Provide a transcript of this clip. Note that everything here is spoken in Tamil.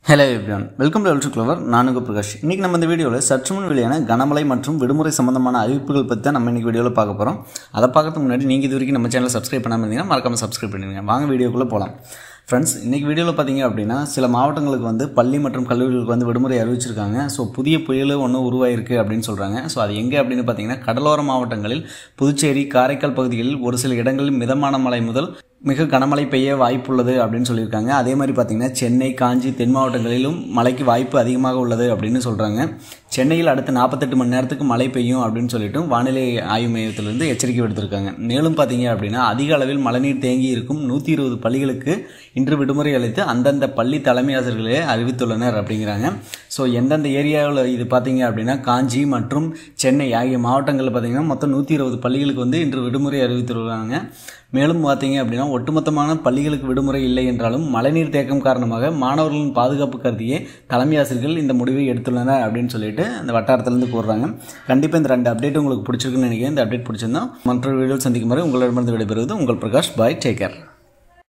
ஹலோ எவ்ரியான் வெல்கம் டு எல்ட்ரு கிளவர் நானுங்க பிரகாஷ் இன்றைக்கி நம்ம இந்த வீடியோவில் சற்று முன் வெளியான கனமழை மற்றும் விடுமுறை சம்பந்தமான அறிவிப்புகள் பற்றி தான் நம்ம இன்றைக்கி வீடியோவில் பார்க்க போகிறோம் அதை பார்க்கறதுக்கு முன்னாடி நீங்கள் இது வரைக்கும் நம்ம சேனலை சப்ஸ்கிரைப் பண்ணாமல் இருந்தீங்கன்னா மறக்காமல் சப்ஸ்கிரைப் பண்ணிடுங்க வாங்க வீடியோக்குள்ளே போகலாம் ஃப்ரெண்ட்ஸ் இன்றைக்கி வீடியோவில் பார்த்தீங்க அப்படின்னா சில மாவட்டங்களுக்கு வந்து பள்ளி மற்றும் கல்லூரிகளுக்கு வந்து விடுமுறை அறிவிச்சிருக்காங்க ஸோ புதிய புயல் ஒன்று உருவாயிருக்கு அப்படின்னு சொல்கிறாங்க ஸோ அது எங்கே அப்படின்னு பார்த்தீங்கன்னா கடலோர மாவட்டங்களில் புதுச்சேரி காரைக்கால் பகுதிகளில் ஒரு சில இடங்களில் மிதமான மழை முதல் மிக கனமழை பெய்ய வாய்ப்புள்ளது அப்படின்னு சொல்லியிருக்காங்க அதே மாதிரி பார்த்திங்கன்னா சென்னை காஞ்சி தென் மாவட்டங்களிலும் மழைக்கு வாய்ப்பு அதிகமாக உள்ளது அப்படின்னு சொல்கிறாங்க சென்னையில் அடுத்த நாற்பத்தெட்டு மணி நேரத்துக்கு மழை பெய்யும் அப்படின்னு சொல்லிட்டு வானிலை ஆய்வு மையத்திலிருந்து எச்சரிக்கை விடுத்திருக்காங்க மேலும் பார்த்தீங்க அப்படின்னா அதிக அளவில் மழைநீர் தேங்கி இருக்கும் நூற்றி இருபது பள்ளிகளுக்கு இன்று விடுமுறை அளித்து அந்தந்த பள்ளி தலைமை ஆசிரியர்களே அறிவித்துள்ளனர் அப்படிங்கிறாங்க ஸோ எந்தெந்த ஏரியாவில் இது பார்த்தீங்க அப்படின்னா காஞ்சி மற்றும் சென்னை ஆகிய மாவட்டங்களில் பார்த்தீங்கன்னா மொத்தம் நூற்றி இருபது பள்ளிகளுக்கு வந்து இன்று விடுமுறை அறிவித்துள்ளாங்க மேலும் பார்த்தீங்க அப்படின்னா ஒட்டுமொத்தமான பள்ளிகளுக்கு விடுமுறை இல்லை என்றாலும் மழைநீர் தேக்கம் காரணமாக மாணவர்களின் பாதுகாப்பு கருதியே தலைமை ஆசிரியர்கள் இந்த முடிவை எடுத்துள்ளனர் அப்படின்னு சொல்லிட்டு அந்த வட்டாரத்திலேருந்து கூறுறாங்க கண்டிப்பாக இந்த ரெண்டு அப்டேட் உங்களுக்கு பிடிச்சிருக்குன்னு நினைக்கிறேன் இந்த அப்டேட் பிடிச்சிருந்தா மற்ற வீடியோ சந்திக்கும் வரை உங்களிடமிருந்து விடைபெறுவது உங்கள் பிரகாஷ் பாய் டேக் கேர்